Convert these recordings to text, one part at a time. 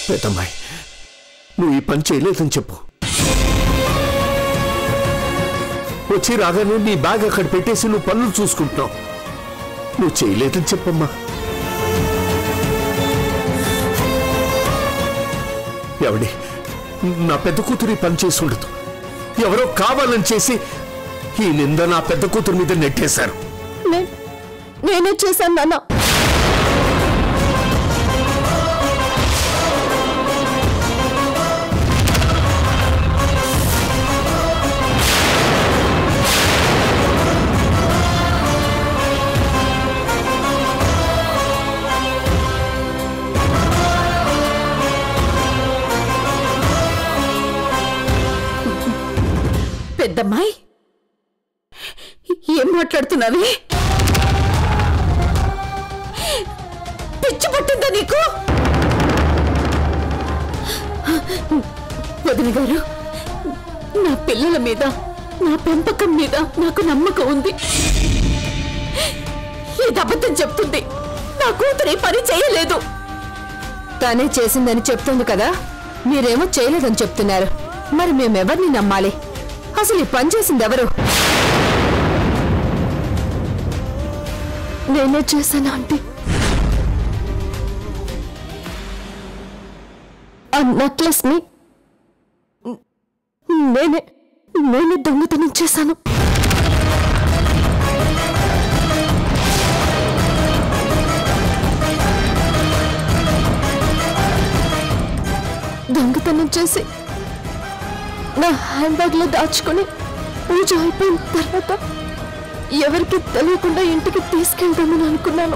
పెద్దమ్మాయి నువ్వు ఈ పని చేయలేదని చెప్పు వచ్చి రాగానే నీ బ్యాగ్ అక్కడ పెట్టేసి నువ్వు పనులు చూసుకుంటున్నావు నువ్వు చేయలేదని చెప్పమ్మా ఎవడి నా పెద్ద కూతురు ఈ పని చేసి ఉండదు ఎవరో కావాలని చేసి ఈ నింద నా పెద్ద కూతురు మీద నెట్టేశారు నే- నేనే చేశాను నాన్న పెద్దమ్మాయి ఏం మాట్లాడుతున్నావి పిచ్చి పట్టిందా నీకు వదిన గారు నా పిల్లల మీద నా పెంపకం మీద నాకు నమ్మకం ఉంది ఇది అబద్ధం చెప్తుంది నా కూతురు ఈ పని చేయలేదు తానే చేసిందని చెప్తుంది కదా మీరేమో చేయలేదని చెప్తున్నారు మరి మేమెవరిని నమ్మాలి అసలు ఈ పని చేసింది ఎవరు నేనే చేశాను ఆంటీ ఆ నెక్లెస్ ని నేనే నేనే దొంగతనం చేశాను దొంగతనం చేసి నా హ్యాండ్ బ్యాగ్ లో దాచుకుని పూజ అయిపోయిన తర్వాత ఎవరికి తెలియకుండా ఇంటికి తీసుకెళ్దామని అనుకున్నాను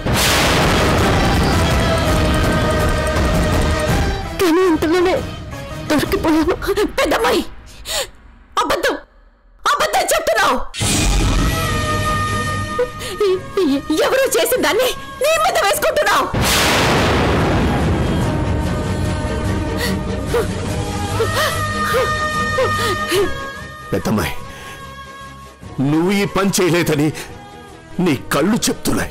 కానీ ఇంతలోనే దొరికిపోయాను పెద్దమ్మాయి అబద్ధం అబద్ధం చెప్తున్నావు ఎ- ఎ- ఎవరో చేసిన దాన్ని నీ మీద వేసుకుంటున్నావు పెద్దమ్మాయి నువ్వు ఈ పని చేయలేదని నీ కళ్ళు చెప్తున్నాయి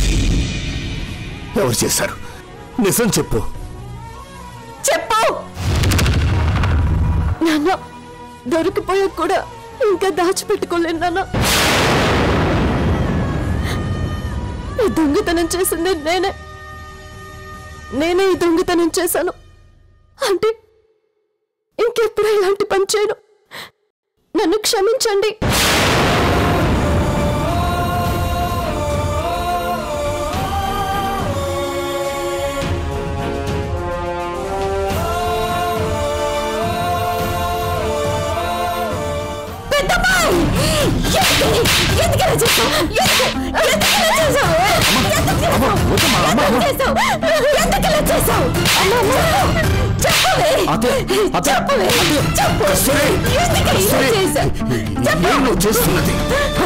ఎవరు చేశారు నిజం చెప్పు చెప్పు నాన్న దొరికిపోయాక కూడా ఇంకా దాచిపెట్టుకోలేను నాన్న ఈ దొంగతనం చేసింది నేనే నేనే ఈ దొంగతనం చేశాను అంటే ఇంకెప్పుడు ఇలాంటి పని చేయను నన్ను క్షమించండి పెద్దమ్మాయి! ఎందుకు- ఎందుకలా చేశావు? ఎందుకు- ఎందుకలా చేశావు? ఎందుకు చేశావు? ఎందుకలా చేశావు? చెప్పవే. చెప్పవే. చెప్పు. కస్తూరి! ఎందుకు ఇలా కస్తూరి! చేశావు? చెప్పు. ఏం నువ్వు చేస్తున్నది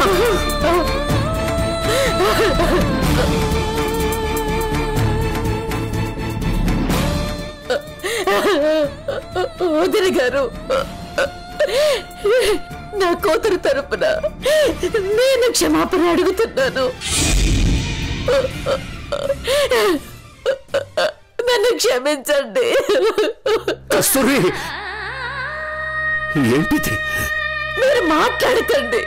వదిన గారు నా కూతురు తరపున నేను క్షమాపణ అడుగుతున్నాను నన్ను క్షమించండి కస్తూరి ఏంటిది మీరు మాట్లాడకండి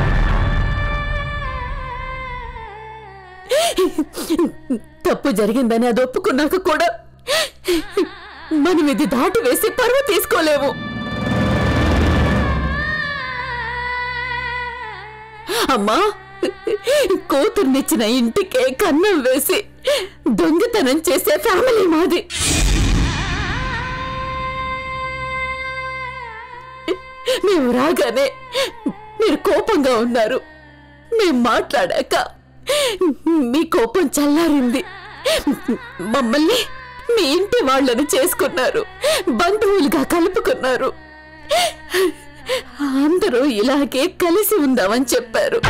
తప్పు జరిగిందని అది ఒప్పుకున్నాక కూడా మనం ఇది దాటి వేసి పరువు తీసుకోలేము అమ్మా కూతుర్నిచ్చిన ఇంటికే కన్నం వేసి దొంగతనం చేసే ఫ్యామిలీ మాది మేము రాగానే మీరు కోపంగా ఉన్నారు మేం మాట్లాడాక మీ కోపం చల్లారింది మమ్మల్ని మీ ఇంటి వాళ్ళని చేసుకున్నారు బంధువులుగా కలుపుకున్నారు అందరూ ఇలాగే కలిసి ఉందామని చెప్పారు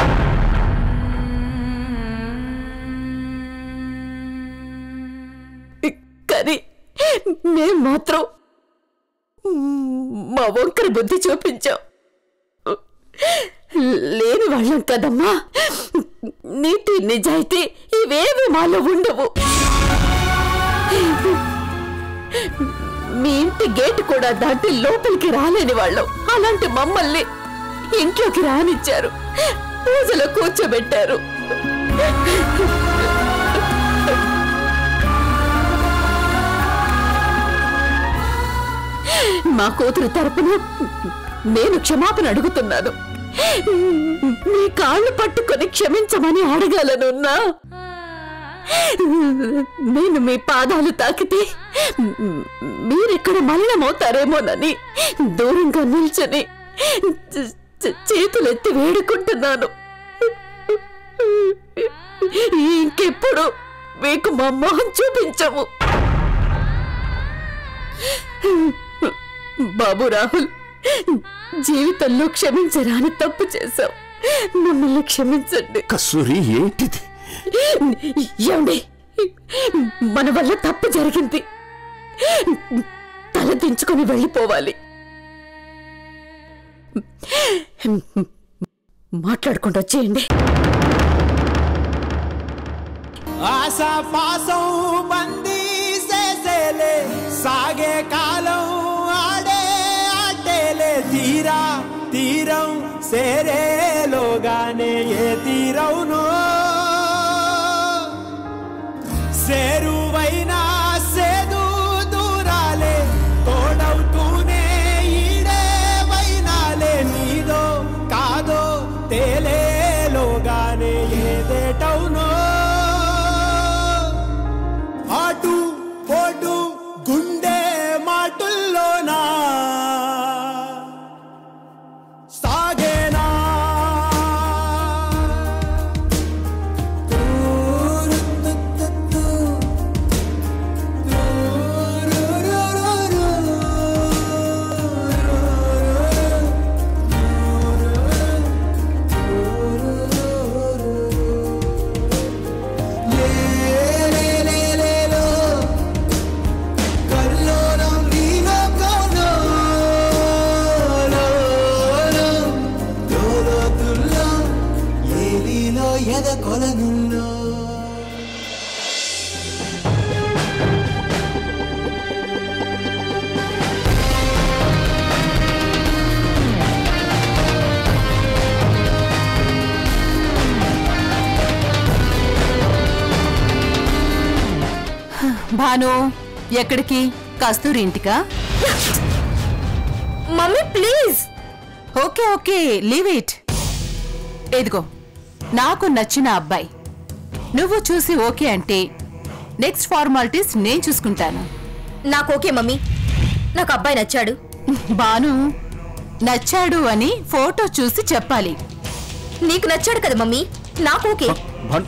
కానీ మేం మాత్రం మా వంకర బుద్ధి చూపించాం లేని వాళ్ళం కదమ్మా నీతి నిజాయితీ ఇవేవి మాలో ఉండవు మీ ఇంటి గేటు కూడా దాటి లోపలికి రాలేని వాళ్ళం అలాంటి మమ్మల్ని ఇంట్లోకి రానిచ్చారు పూజలో కూర్చోబెట్టారు మా కూతురు తరపున నేను క్షమాపణ అడుగుతున్నాను మీ కాళ్ళు పట్టుకొని క్షమించమని అడగాలనున్నా నేను మీ పాదాలు తాకితే మీరెక్కడ మలినమవుతారేమోనని దూరంగా నిల్చొని చ- చ- చేతులెత్తి వేడుకుంటున్నాను ఇంకెప్పుడు మీకు మా మొహం చూపించము బాబు రాహుల్ జీవితంలో క్షమించరాని తప్పు చేశాం మమ్మల్ని క్షమించండి కస్తూరి ఏంటిది ఏమండి మన వల్ల తప్పు జరిగింది తల దించుకొని వెళ్ళిపోవాలి మాట్లాడుకుంటూ వచ్చేయండి ఆశాపాసం బందీ చేసేలే సాగే కాలం ఆడే ఆటేలే తీరా తీరం సేరేలోగానే ఏ తీరవునో సేరువైనా సేదు దూరాలే తోడవుతూనే ఈడే వైనాలే నీదో కాదో తేలేలోగానే ఏదేటవునో ఆటు పోటు గుండె మాటుల్లోనా సాగేనా కల్లోలం నీలో కోలో లోతుల్లో ఏలిలో ఎద కొలనుల్లో భాను ఎక్కడికి కస్తూరి ఇంటికా mummy please okay okay leave it ఇదిగో నాకు నచ్చిన అబ్బాయి నువ్వు చూసి ఓకే అంటే నెక్స్ట్ ఫార్మాలిటీస్ నేను చూసుకుంటాను నాకు ఓకే మమ్మీ నాకు అబ్బాయి నచ్చాడు బాను నచ్చాడు అని ఫోటో చూసి చెప్పాలి నీకు నచ్చాడు కదా మమ్మీ నాకు ఓకే భన్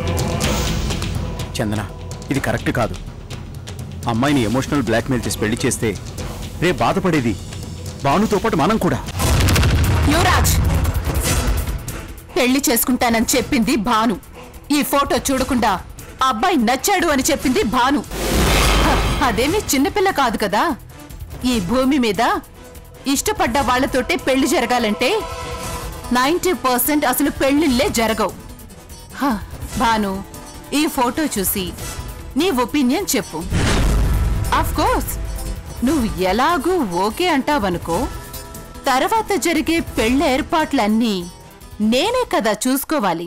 చందన ఇది కరెక్ట్ కాదు అమ్మాయిని ఎమోషనల్ బ్లాక్మెయిల్ చేసి పెళ్లి చేస్తే రేపు బాధపడేది భానుతో పాటు మనం కూడా యువరాజ్ పెళ్లి చేసుకుంటానని చెప్పింది భాను ఈ ఫోటో చూడకుండా అబ్బాయి నచ్చాడు అని చెప్పింది భాను హ, అదేమీ చిన్నపిల్ల కాదు కదా ఈ భూమి మీద ఇష్టపడ్డ వాళ్ళతోటే పెళ్లి జరగాలంటే నైంటీ పర్సెంట్ అసలు పెళ్లిళ్ళే జరగవు హ, భాను ఈ ఫోటో చూసి నీ ఒపీనియన్ చెప్పు ఆఫ్ కోర్స్ నువ్వు ఎలాగూ ఓకే అంటావనుకో తర్వాత జరిగే పెళ్లి ఏర్పాట్లన్నీ నేనే కదా చూసుకోవాలి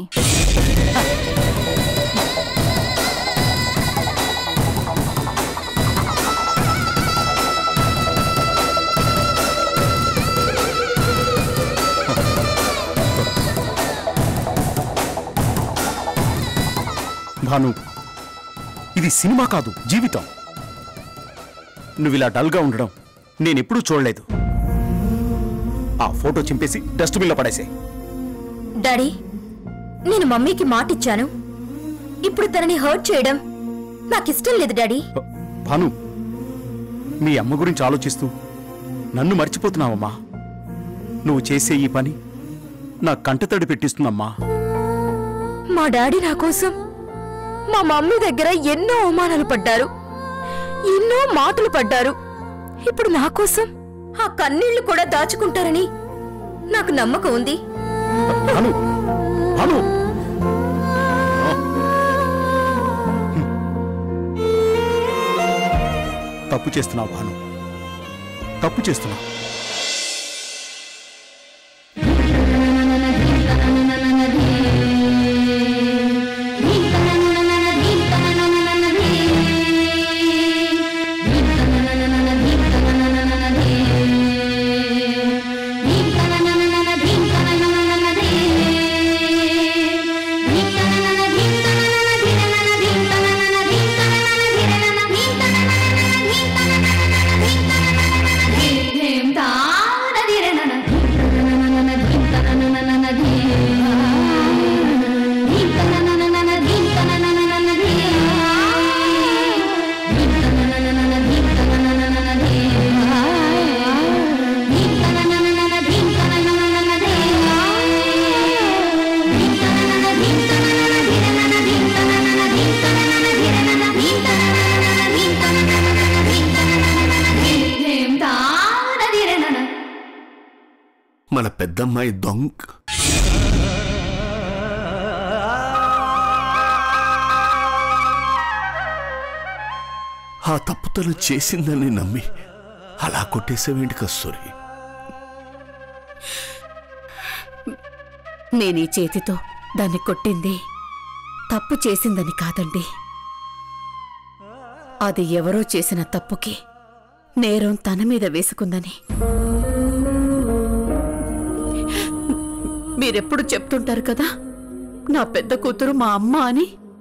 భాను ఇది సినిమా కాదు జీవితం నువ్వు ఇలా డల్గా ఉండడం నేనెప్పుడూ చూడలేదు ఆ ఫోటో చింపేసి డస్ట్బిన్లో పడేసే డాడీ నేను మమ్మీకి మాట ఇచ్చాను ఇప్పుడు తనని హర్ట్ చేయడం నాకిష్టం లేదు డాడీ భాను మీ అమ్మ గురించి ఆలోచిస్తూ నన్ను మర్చిపోతున్నావమ్మా నువ్వు చేసే ఈ పని నా కంటతడి పెట్టిస్తుందమ్మా మా డాడీ నా కోసం మా మమ్మీ దగ్గర ఎన్నో అవమానాలు పడ్డారు ఎన్నో మాటలు పడ్డారు ఇప్పుడు నా కోసం ఆ కన్నీళ్లు కూడా దాచుకుంటారని నాకు నమ్మకం ఉంది భాను భాను తప్పు చేస్తున్నావు భాను తప్పు చేస్తున్నావు మన పెద్దమ్మాయి దొంగ ఆ తప్పు తను చేసిందని నమ్మి అలా కొట్టేసావేంటి కస్తూరి నేను ఈ చేతితో దాన్ని కొట్టింది తప్పు చేసిందని కాదండి అది ఎవరో చేసిన తప్పుకి నేరం తన మీద వేసుకుందని మీరెప్పుడు చెప్తుంటారు కదా నా పెద్ద కూతురు మా అమ్మ అని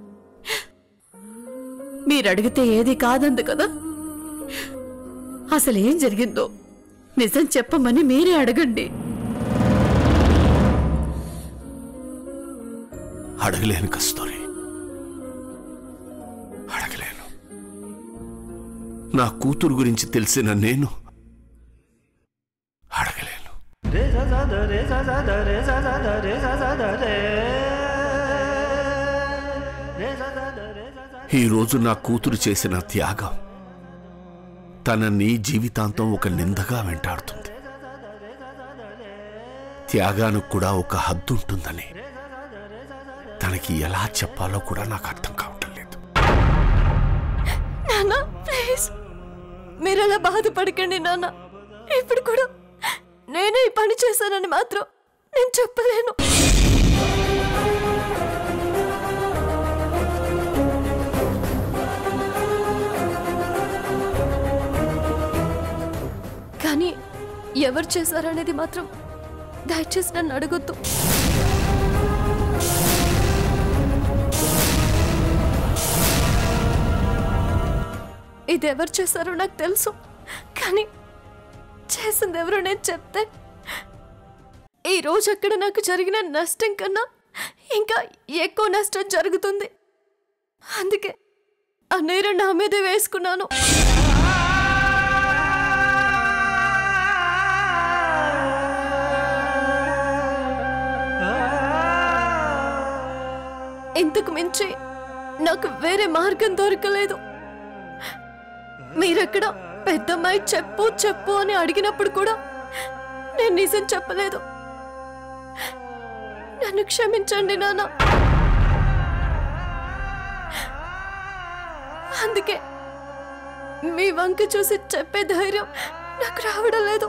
మీరడిగితే ఏది కాదందు కదా అసలేం జరిగిందో నిజం చెప్పమని మీరే అడగండి అడగలేను కస్తూరి అడగలేను నా కూతురు గురించి తెలిసిన నేను అడగలేను ఈ రోజు నా కూతురు చేసిన త్యాగం తనని జీవితాంతం ఒక నిందగా వెంటాడుతుంది త్యాగానికి కూడా ఒక హద్దు ఉంటుందని తనకి ఎలా చెప్పాలో కూడా నాకు అర్థం కావటం లేదు నాన్న ప్లీజ్ మీరు అలా బాధపడకండి నాన్న ఇప్పుడు కూడా నేనే ఈ పని చేశానని మాత్రం నేను చెప్పలేను కానీ ఎవరు చేశారనేది మాత్రం దయచేసి నన్ను అడగొద్దు ఇది ఎవరు చేశారో నాకు తెలుసు కానీ చేసింది ఎవరో నేను చెప్తే ఈ రోజు అక్కడ నాకు జరిగిన నష్టం కన్నా ఇంకా ఎక్కువ నష్టం జరుగుతుంది అందుకే ఆ నేరం నా మీదే వేసుకున్నాను ఇంతకు మించి నాకు వేరే మార్గం దొరకలేదు మీరెక్కడ పెద్దమ్మాయి చెప్పు చెప్పు అని అడిగినప్పుడు కూడా నేను నిజం చెప్పలేదు నన్ను క్షమించండి నాన్న అందుకే మీ వంక చూసి చెప్పే ధైర్యం నాకు రావడం లేదు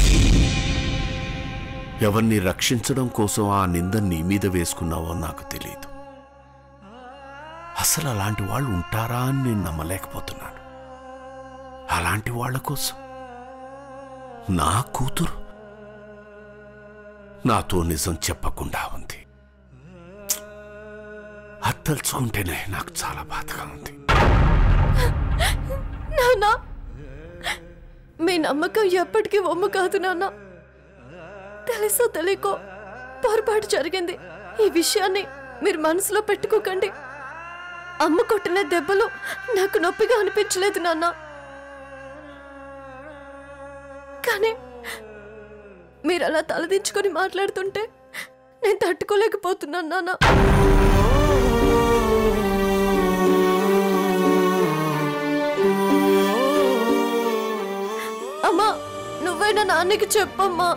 ఎవరిని రక్షించడం కోసం ఆ నింద నీ మీద వేసుకున్నావో నాకు తెలియదు అసలు అలాంటి వాళ్ళు ఉంటారా అని నేను నమ్మలేకపోతున్నాను అలాంటి వాళ్ళ కోసం నా కూతురు నాతో నిజం చెప్పకుండా ఉంది అది తలుచుకుంటేనే నాకు చాలా బాధగా ఉంది నాన్న మీ నమ్మకం ఎప్పటికీ ఒమ్ము కాదు నాన్న తెలుసో తెలియకో పొరపాటు జరిగింది ఈ విషయాన్ని మీరు మనసులో పెట్టుకోకండి అమ్మ కొట్టిన దెబ్బలు నాకు నొప్పిగా అనిపించలేదు నాన్న కానీ మీరు అలా తలదించుకొని మాట్లాడుతుంటే నేను తట్టుకోలేకపోతున్నాను నాన్న అమ్మా నువ్వైనా నాన్నకి చెప్పమ్మా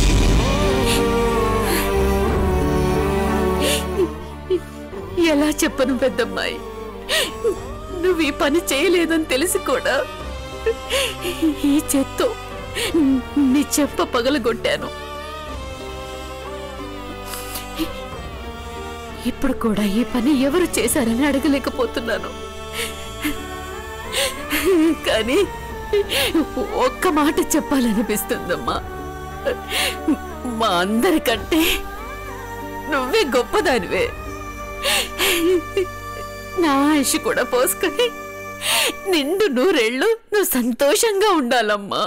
ఎలా చెప్పను పెద్దమ్మాయి నువ్వు ఈ పని చేయలేదని తెలిసి కూడా ఈ చేత్తో నీ చెంప పగలగొట్టాను ఇప్పుడు కూడా ఈ పని ఎవరు చేశారని అడగలేకపోతున్నాను కానీ ఒక్క మాట చెప్పాలనిపిస్తుందమ్మా మా అందరికంటే నువ్వే గొప్పదానివే నా ఆయుష్ కూడా పోసుకొని నిండు నూరేళ్ళు నువ్వు సంతోషంగా ఉండాలమ్మా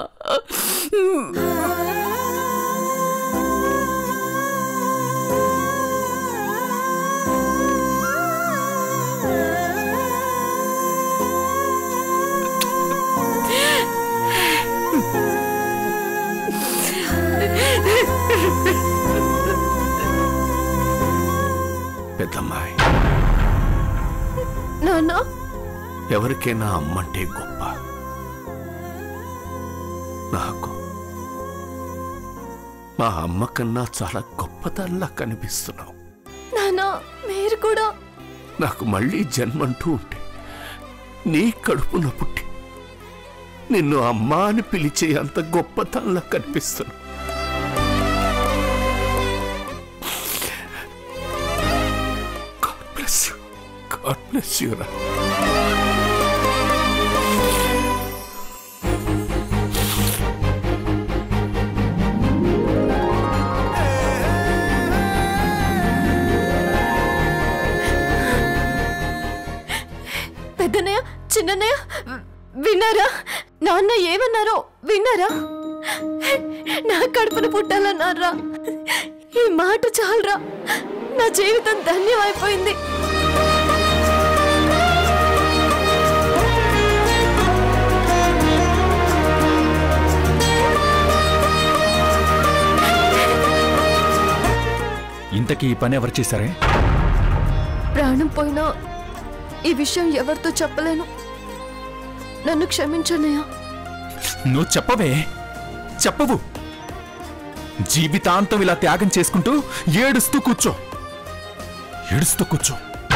పెద్దమ్మాయి నాన్న ఎవరికైనా అమ్మంటే గొప్ప నాకు మా అమ్మ కన్నా చాలా గొప్పదల్లా కనిపిస్తున్నావు నాన్న మీరు కూడా నాకు మళ్ళీ జన్మంటూ ఉంటే నీ కడుపున పుట్టి నిన్ను అమ్మా అని పిలిచే అంత గొప్పతల్లా కనిపిస్తున్నావు God bless you. God bless you, రా. పెద్దనయ్య చిన్ననయ్య వి- విన్నారా నాన్న ఏమన్నారో విన్నారా నా కడుపున పుట్టాలన్నారా ఈ మాట చాలరా నా జీవితం ధన్యమైపోయింది ఇంతకీ ఈ పని ఎవరు చేశారే ప్రాణం పోయినా ఈ విషయం ఎవరితో చెప్పలేను నన్ను క్షమించనయ్యా నువ్వు చెప్పవే చెప్పవు జీవితాంతం ఇలా త్యాగం చేసుకుంటూ ఏడుస్తూ కూర్చో ఏడుస్తూ కూర్చో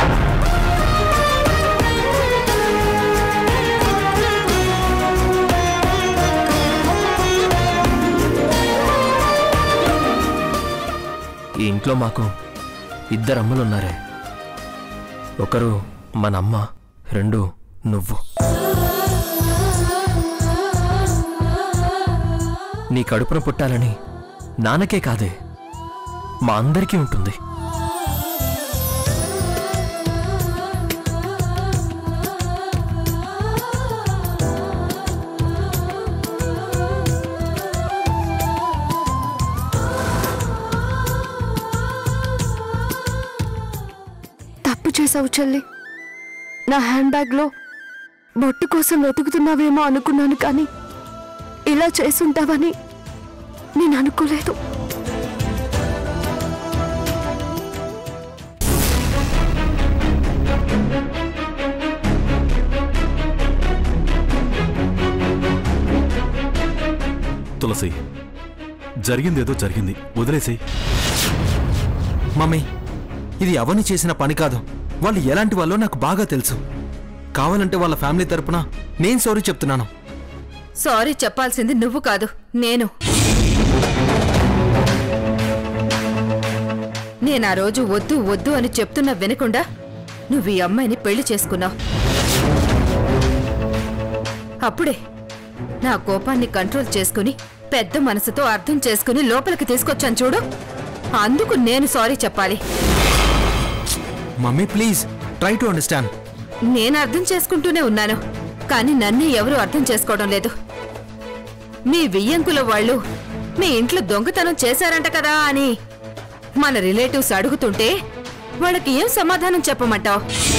ఈ ఇంట్లో మాకు ఇద్దరు అమ్మలున్నారే ఒకరు మన అమ్మ రెండు నువ్వు నీ కడుపున పుట్టాలని నాన్నకే కాదే మా అందరికీ ఉంటుంది తప్పు చేసావు చెల్లి నా హ్యాండ్ బ్యాగ్లో బొట్టు కోసం వెతుకుతున్నావేమో అనుకున్నాను కానీ ఇలా చేసుంటావని నేను అనుకోలేదు తులసి జరిగిందేదో జరిగింది వదిలేసేయ్ మమ్మీ ఇది అవని చేసిన పని కాదు వాళ్ళు ఎలాంటి వాళ్ళో నాకు బాగా తెలుసు కావాలంటే వాళ్ళ ఫ్యామిలీ తరపున నేను సారీ చెప్తున్నాను సారీ చెప్పాల్సింది నువ్వు కాదు నేను నేను ఆ రోజు వద్దు వద్దు అని చెప్తున్నా వినకుండా నువ్వు ఈ అమ్మాయిని పెళ్లి చేసుకున్నావు అప్పుడే నా కోపాన్ని కంట్రోల్ చేసుకుని పెద్ద మనసుతో అర్థం చేసుకుని లోపలికి తీసుకొచ్చాను చూడు అందుకు నేను సారీ చెప్పాలి mummy please try to understand నేను అర్థం చేసుకుంటూనే ఉన్నాను కానీ నన్ను ఎవరూ అర్థం చేసుకోవడం లేదు మీ వియ్యంకుల వాళ్ళు మీ ఇంట్లో దొంగతనం చేశారంట కదా అని మన రిలేటివ్స్ అడుగుతుంటే వాళ్ళకి ఏం సమాధానం చెప్పమంటావు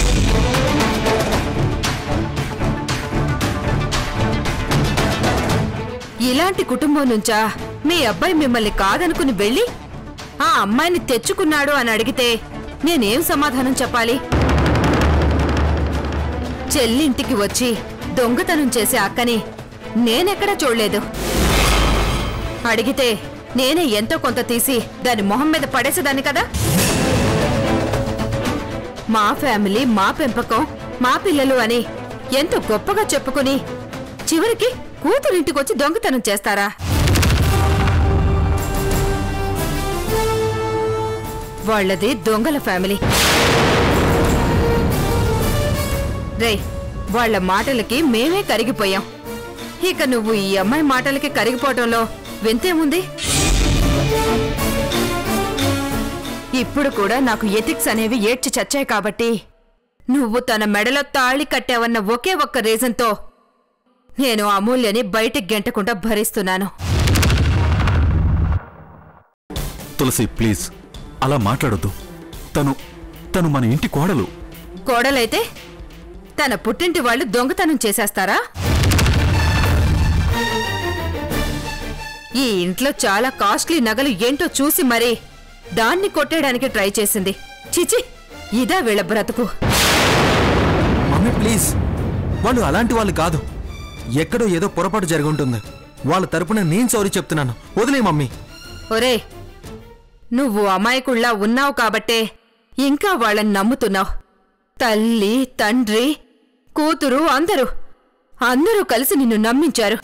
ఇలాంటి కుటుంబం నుంచా మీ అబ్బాయి మిమ్మల్ని కాదనుకుని వెళ్ళి ఆ అమ్మాయిని తెచ్చుకున్నాడు అని అడిగితే నేనేం సమాధానం చెప్పాలి చెల్లింటికి వచ్చి దొంగతనం చేసే అక్కని నేనెక్కడా చూడలేదు అడిగితే నేనే ఎంతో కొంత తీసి దాని మొహం మీద పడేసేదాన్ని కదా మా ఫ్యామిలీ మా పెంపకం మా పిల్లలు అని ఎంతో గొప్పగా చెప్పుకుని చివరికి కూతురింటికొచ్చి దొంగతనం చేస్తారా వాళ్ళది దొంగల ఫ్యామిలీ రే వాళ్ళ మాటలకి మేమే కరిగిపోయాం ఇక నువ్వు ఈ అమ్మాయి మాటలకి కరిగిపోవటంలో వింతేముంది ఇప్పుడు కూడా నాకు ఎథిక్స్ అనేవి ఏడ్చి చచ్చాయి కాబట్టి నువ్వు తన మెడలో తాళి కట్టావన్న ఒకే ఒక్క రీజన్తో నేను అమూల్యని బయటికి గెంటకుండా భరిస్తున్నాను తులసి ప్లీజ్ అలా మాట్లాడొద్దు తను తను మన ఇంటి కోడలు కోడలైతే తన పుట్టింటి వాళ్ళు దొంగతనం చేసేస్తారా ఈ ఇంట్లో చాలా కాస్ట్లీ నగలు ఏంటో చూసి మరీ దాన్ని కొట్టేయడానికి ట్రై చేసింది చిచి ఇదా వీళ్ళ బ్రతుకు మమ్మీ ప్లీజ్ వాళ్ళు అలాంటి వాళ్ళు కాదు ఎక్కడో ఏదో పొరపాటు జరిగి ఉంటుంది వాళ్ళ తరపున నేను సారీ చెప్తున్నాను వదిలే మమ్మీ ఒరే నువ్వు అమాయకుళ్ళా ఉన్నావు కాబట్టే ఇంకా వాళ్ళని నమ్ముతున్నావు తల్లి తండ్రి కూతురు అందరూ అందరూ కలిసి నిన్ను నమ్మించారు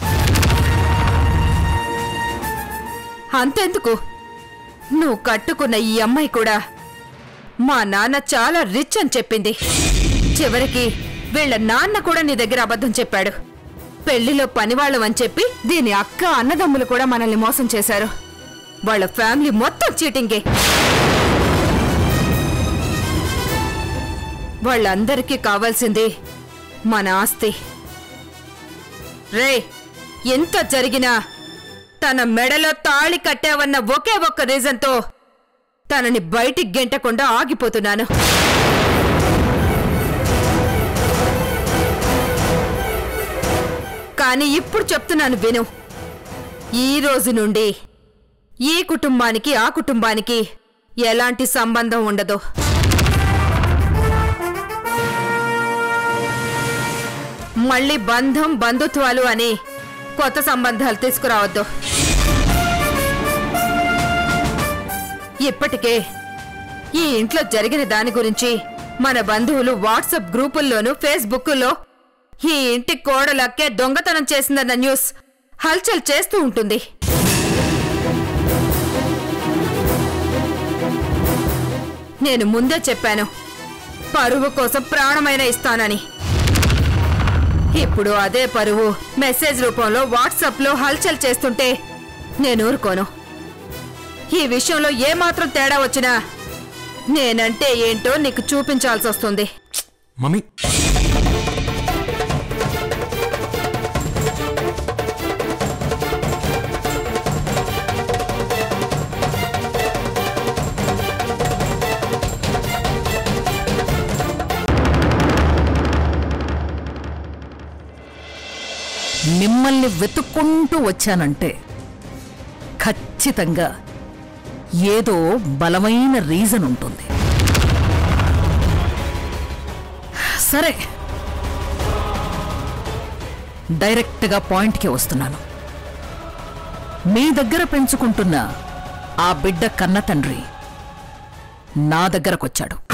అంతెందుకు నువ్వు కట్టుకున్న ఈ అమ్మాయి కూడా మా నాన్న చాలా రిచ్ అని చెప్పింది చివరికి వీళ్ళ నాన్న కూడా నీ దగ్గర అబద్ధం చెప్పాడు పెళ్లిలో పనివాళ్ళం అని చెప్పి దీని అక్క అన్నదమ్ములు కూడా మనల్ని మోసం చేశారు వాళ్ళ ఫ్యామిలీ మొత్తం చీటింగే వాళ్ళందరికీ కావాల్సింది మన ఆస్తి రే ఎంత జరిగినా తన మెడలో తాళి కట్టావన్న ఒకే ఒక్క రీజన్తో తనని బయటికి గెంటకుండా ఆగిపోతున్నాను కానీ ఇప్పుడు చెప్తున్నాను విను ఈ రోజు నుండి ఈ కుటుంబానికి ఆ కుటుంబానికి ఎలాంటి సంబంధం ఉండదు మళ్ళీ బంధం బంధుత్వాలు అని కొత్త సంబంధాలు తీసుకురావద్దు ఇప్పటికే ఈ ఇంట్లో జరిగిన దాని గురించి మన బంధువులు వాట్సాప్ గ్రూపుల్లోనూ ఫేస్బుక్లో ఈ ఇంటి కోడలక్కే దొంగతనం చేసిందన్న న్యూస్ హల్చల్ చేస్తూ ఉంటుంది నేను ముందే చెప్పాను పరువు కోసం ప్రాణమైన ఇస్తానని ఇప్పుడు అదే పరువు మెసేజ్ రూపంలో వాట్సాప్లో హల్చల్ చేస్తుంటే నేను ఊరుకోను ఈ విషయంలో ఏమాత్రం తేడా వచ్చినా నేనంటే ఏంటో నీకు చూపించాల్సి వస్తుంది మమ్మీ మిమ్మల్ని వెతుక్కుంటూ వచ్చానంటే ఖచ్చితంగా ఏదో బలమైన రీజన్ ఉంటుంది సరే డైరెక్ట్గా పాయింట్కి వస్తున్నాను మీ దగ్గర పెంచుకుంటున్న ఆ బిడ్డ కన్న తండ్రి నా దగ్గరకొచ్చాడు